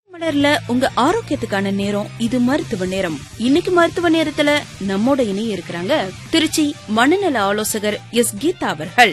மலர்ல உங்க ஆரோக்கியத்துக்கான நேரம் இது மருத்துவ நேரம் இன்னைக்கு மருத்துவ நேரத்துல நம்மோட இணைய இருக்கிறாங்க திருச்சி மனநல ஆலோசகர் எஸ் கீதா அவர்கள்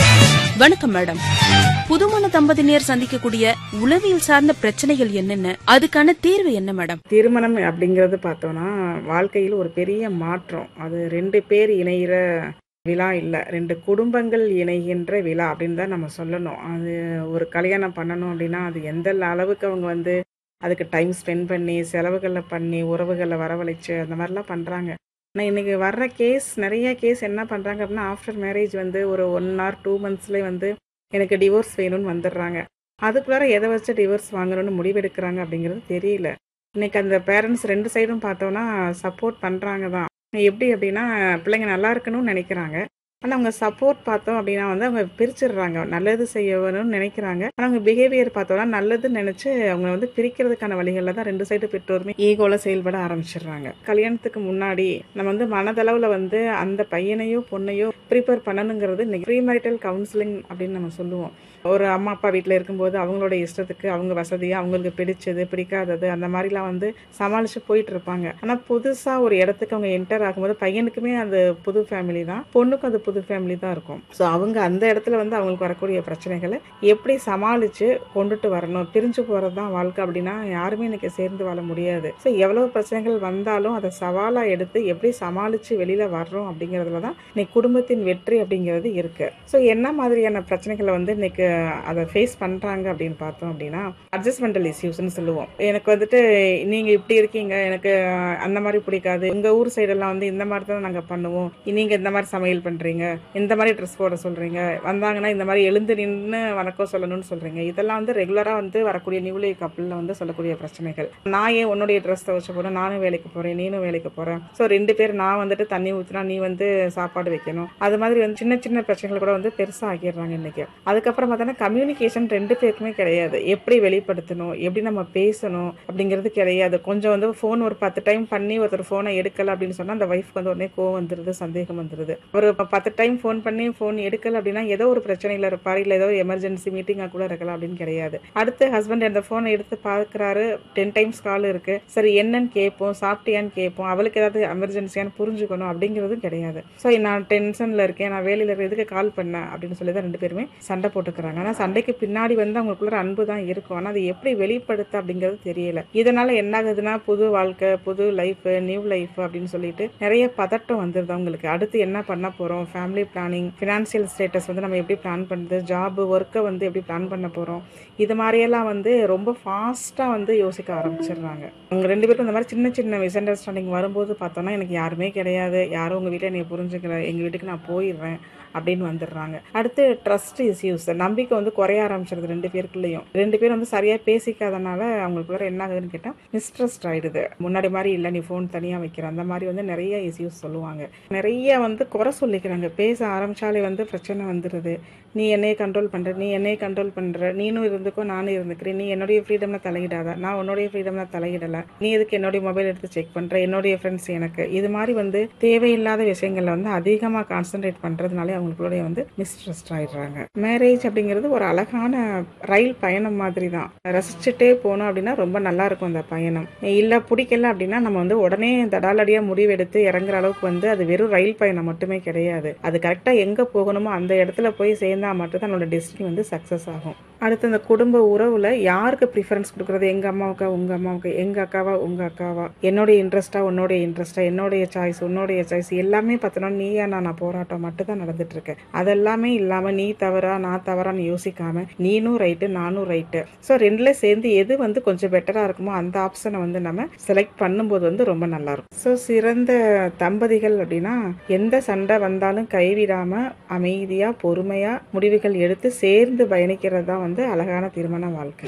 வணக்கம் மேடம் புதுமண தம்பதியினர் சந்திக்கக்கூடிய உளவியல் சார்ந்த பிரச்சனைகள் என்னென்ன அதுக்கான தீர்வு என்ன மேடம் திருமணம் அப்படிங்கிறது பார்த்தோம்னா வாழ்க்கையில் ஒரு பெரிய மாற்றம் அது ரெண்டு பேர் இணைகிற விழா இல்லை ரெண்டு குடும்பங்கள் இணைகின்ற விழா அப்படின்னு தான் நம்ம சொல்லணும் அது ஒரு கல்யாணம் பண்ணணும் அப்படின்னா அது எந்த அளவுக்கு அவங்க வந்து அதுக்கு டைம் ஸ்பெண்ட் பண்ணி செலவுகளை பண்ணி உறவுகளை வரவழைச்சு அந்த மாதிரிலாம் பண்ணுறாங்க ஆனால் இன்றைக்கி வர்ற கேஸ் நிறைய கேஸ் என்ன பண்ணுறாங்க அப்படின்னா ஆஃப்டர் மேரேஜ் வந்து ஒரு ஒன் ஆர் டூ மந்த்ஸ்லேயே வந்து எனக்கு டிவோர்ஸ் வேணும்னு வந்துடுறாங்க அதுக்குள்ளார எதை வச்சு டிவோர்ஸ் வாங்கணும்னு முடிவெடுக்கிறாங்க அப்படிங்கிறது தெரியல இன்னைக்கு அந்த பேரண்ட்ஸ் ரெண்டு சைடும் பார்த்தோன்னா சப்போர்ட் பண்ணுறாங்க தான் எப்படி அப்படின்னா பிள்ளைங்க நல்லா இருக்கணும்னு நினைக்கிறாங்க ஆனால் அவங்க சப்போர்ட் பார்த்தோம் அப்படின்னா வந்து அவங்க பிரிச்சிடுறாங்க நல்லது செய்யணும்னு நினைக்கிறாங்க ஆனால் அவங்க பிஹேவியர் பார்த்தோம்னா நல்லதுன்னு நினச்சி அவங்க வந்து பிரிக்கிறதுக்கான வழிகளில் தான் ரெண்டு சைடு பெற்றோருமே ஈகோல செயல்பட ஆரம்பிச்சிடுறாங்க கல்யாணத்துக்கு முன்னாடி நம்ம வந்து மனதளவில் வந்து அந்த பையனையோ பொண்ணையோ ப்ரிப்பேர் பண்ணணுங்கிறது இன்னைக்கு ப்ரீ மேரிட்டல் கவுன்சிலிங் அப்படின்னு நம்ம சொல்லுவோம் ஒரு அம்மா அப்பா வீட்டில் இருக்கும்போது அவங்களோட இஷ்டத்துக்கு அவங்க வசதியாக அவங்களுக்கு பிடிச்சது பிடிக்காதது அந்த மாதிரிலாம் வந்து சமாளித்து போயிட்டு இருப்பாங்க ஆனால் புதுசாக ஒரு இடத்துக்கு அவங்க என்டர் ஆகும்போது பையனுக்குமே அது புது ஃபேமிலி தான் பொண்ணுக்கும் அது புது ஃபேமிலி தான் இருக்கும் ஸோ அவங்க அந்த இடத்துல வந்து அவங்களுக்கு வரக்கூடிய பிரச்சனைகளை எப்படி சமாளித்து கொண்டுட்டு வரணும் பிரிஞ்சு போகிறது தான் வாழ்க்கை அப்படின்னா யாருமே இன்னைக்கு சேர்ந்து வாழ முடியாது ஸோ எவ்வளோ பிரச்சனைகள் வந்தாலும் அதை சவாலாக எடுத்து எப்படி சமாளித்து வெளியில் வர்றோம் அப்படிங்கிறதுல தான் இன்னைக்கு குடும்பத்தின் வெற்றி அப்படிங்கிறது இருக்குது ஸோ என்ன மாதிரியான பிரச்சனைகளை வந்து இன்னைக்கு அதை ஃபேஸ் பண்ணுறாங்க அப்படின்னு பார்த்தோம் அப்படின்னா அட்ஜஸ்ட்மெண்டல் இஷ்யூஸ்னு சொல்லுவோம் எனக்கு வந்துட்டு நீங்கள் இப்படி இருக்கீங்க எனக்கு அந்த மாதிரி பிடிக்காது உங்கள் ஊர் சைடெல்லாம் வந்து இந்த மாதிரி தான் நாங்கள் பண்ணுவோம் நீங்கள் இந்த மாதிரி சமையல் பண்ணுறீங்க இந்த மாதிரி ட்ரெஸ் போட சொல்கிறீங்க வந்தாங்கன்னா இந்த மாதிரி எழுந்து நின்று வணக்கம் சொல்லணும்னு சொல்கிறீங்க இதெல்லாம் வந்து ரெகுலராக வந்து வரக்கூடிய நியூலி கப்பலில் வந்து சொல்லக்கூடிய பிரச்சனைகள் நான் ஏன் உன்னுடைய ட்ரெஸ் துவச்ச போகிறேன் நானும் வேலைக்கு போகிறேன் நீனும் வேலைக்கு போகிறேன் ஸோ ரெண்டு பேர் நான் வந்துட்டு தண்ணி ஊற்றினா நீ வந்து சாப்பாடு வைக்கணும் அது மாதிரி வந்து சின்ன சின்ன பிரச்சனைகள் கூட வந்து பெருசாக ஆக்கிடுறாங்க இன்னைக்கு அதுக்கப்புறம் பார்த்தோன்னா கம்யூனிகேஷன் ரெண்டு பேருக்குமே கிடையாது எப்படி வெளிப்படுத்தணும் எப்படி நம்ம பேசணும் அப்படிங்கிறது கிடையாது கொஞ்சம் வந்து ஃபோன் ஒரு பத்து டைம் பண்ணி ஒருத்தர் ஃபோனை எடுக்கல அப்படின்னு சொன்னால் அந்த ஒய்ஃப்க்கு வந்து உடனே கோவம் வந்துடுது சந்தேகம் வந்துடுது ஒரு ப- பத்து டைம் ஃபோன் பண்ணி ஃபோன் எடுக்கல அப்படின்னா ஏதோ ஒரு பிரச்சனையில் இருப்பார் இல்லை ஏதோ எமர்ஜென்சி மீட்டிங்காக கூட இருக்கலாம் அப்படின்னு கிடையாது அடுத்து ஹஸ்பண்ட் அந்த ஃபோனை எடுத்து பார்க்குறாரு டென் டைம்ஸ் கால் இருக்கு சரி என்னன்னு கேட்போம் சாப்பிட்டியான்னு கேட்போம் அவளுக்கு ஏதாவது எமர்ஜென்சியான்னு புரிஞ்சுக்கணும் அப்படிங்கிறதும் கிடையாது ஸோ நான் டென்ஷனில் இருக்கேன் நான் வேலையில் இருக்க எதுக்கு கால் பண்ணேன் அப்படின்னு சொல்லி தான் ரெண்டு பேருமே சண்டை போட்டுக்கிறாங்க ஆனால் சண்டைக்கு பின்னாடி வந்து அவங்களுக்குள்ள அன்பு தான் இருக்கும் ஆனால் அது எப்படி வெளிப்படுத்த அப்படிங்கிறது தெரியல இதனால என்ன ஆகுதுன்னா புது வாழ்க்கை புது லைஃப் நியூ லைஃப் அப்படின்னு சொல்லிட்டு நிறைய பதட்டம் வந்துருது அவங்களுக்கு அடுத்து என்ன பண்ண போறோம் ஃபேமிலி பிளானிங் ஃபினான்ஷியல் ஸ்டேட்டஸ் வந்து நம்ம எப்படி பிளான் பண்ணுறது ஜாப் ஒர்க்கை வந்து எப்படி பிளான் பண்ண போறோம் இது மாதிரியெல்லாம் வந்து ரொம்ப ஃபாஸ்ட்டாக வந்து யோசிக்க ஆரம்பிச்சிடுறாங்க அவங்க ரெண்டு பேரும் இந்த மாதிரி சின்ன சின்ன மிஸ் அண்டர்ஸ்டாண்டிங் வரும்போது பார்த்தோன்னா எனக்கு யாருமே கிடையாது யாரும் உங்கள் வீட்டில் என்னை புரிஞ்சுக்கல எங்கள் வீட்டுக்கு நான் போயிடுறேன் அப்படின்னு வந்துடுறாங்க அடுத்து ட்ரஸ்ட் இஷ்யூஸ் நம்பிக்கை வந்து குறைய ஆரம்பிச்சிருது ரெண்டு பேருக்குள்ளேயும் ரெண்டு பேரும் வந்து சரியாக பேசிக்காதனால அவங்களுக்குள்ள என்ன ஆகுதுன்னு கேட்டால் மிஸ்ட்ரஸ்ட் ஆயிடுது முன்னாடி மாதிரி இல்லை நீ ஃபோன் தனியாக வைக்கிற அந்த மாதிரி வந்து நிறைய இஷ்யூஸ் சொல்லுவாங்க நிறைய வந்து குறை சொல்லிக்கிறாங்க பேச ஆரம்பிச்சாலே வந்து பிரச்சனை வந்துடுது நீ என்னைய கண்ட்ரோல் பண்ணுற நீ என்னைய கண்ட்ரோல் பண்ணுற நீனும் இருந்துக்கோ நானும் இருந்துக்கிறேன் நீ என்னுடைய ஃப்ரீடம்ல தலையிடாத நான் உன்னுடைய ஃப்ரீடம்ல தலையிடலை நீ எதுக்கு என்னுடைய மொபைல் எடுத்து செக் பண்ணுற என்னுடைய ஃப்ரெண்ட்ஸ் எனக்கு இது மாதிரி வந்து தேவையில்லாத விஷயங்கள்ல வந்து அதிகமாக கான்சென்ட்ரேட் பண்ணுறதுனாலே அவங்களுடைய வந்து மிஸ்ட்ரஸ்ட் ஆயிடுறாங்க மேரேஜ் அப்படிங்கிறது ஒரு அழகான ரயில் பயணம் மாதிரி தான் ரசிச்சுட்டே போனோம் அப்படின்னா ரொம்ப நல்லா இருக்கும் அந்த பயணம் இல்லை பிடிக்கல அப்படின்னா நம்ம வந்து உடனே தடாலடியாக முடிவெடுத்து இறங்குற அளவுக்கு வந்து அது வெறும் ரயில் பயணம் மட்டுமே கிடையாது அது கரெக்டாக எங்கே போகணுமோ அந்த இடத்துல போய் சேர்ந்தா மட்டும் தான் நம்மளோட டெஸ்டினி வந்து சக்ஸஸ் ஆகும் அடுத்து அந்த குடும்ப உறவுல யாருக்கு ப்ரிஃபரன்ஸ் கொடுக்குறது எங்க அம்மாவுக்கா உங்க அம்மாவுக்கு எங்க அக்காவா உங்க அக்காவா என்னுடைய இன்ட்ரெஸ்டா உன்னோடைய இன்ட்ரெஸ்டா என்னுடைய சாய்ஸ் உன்னோடைய சாய்ஸ் எல்லாமே பார்த்தோன்னா நீயா நான் போராட்டம் மட்டும் தான் நடந்துட்டு இருக்கு அதெல்லாமே இல்லாம நீ தவறா நான் தவறான்னு யோசிக்காம நீனும் ரைட்டு நானும் ரைட்டு ஸோ ரெண்டுல சேர்ந்து எது வந்து கொஞ்சம் பெட்டரா இருக்குமோ அந்த ஆப்ஷனை வந்து நம்ம செலக்ட் பண்ணும்போது வந்து ரொம்ப நல்லா இருக்கும் ஸோ சிறந்த தம்பதிகள் அப்படின்னா எந்த சண்டை வந்தாலும் கைவிடாம அமைதியா பொறுமையா முடிவுகள் எடுத்து சேர்ந்து பயணிக்கிறது தான் வந்து அழகான திருமண வாழ்க்கை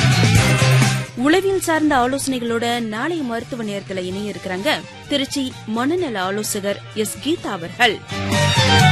உளவியல் சார்ந்த ஆலோசனைகளோட நாளைய மருத்துவ நேரத்துல இணைய இருக்கிறாங்க திருச்சி மனநல ஆலோசகர் எஸ் கீதா அவர்கள்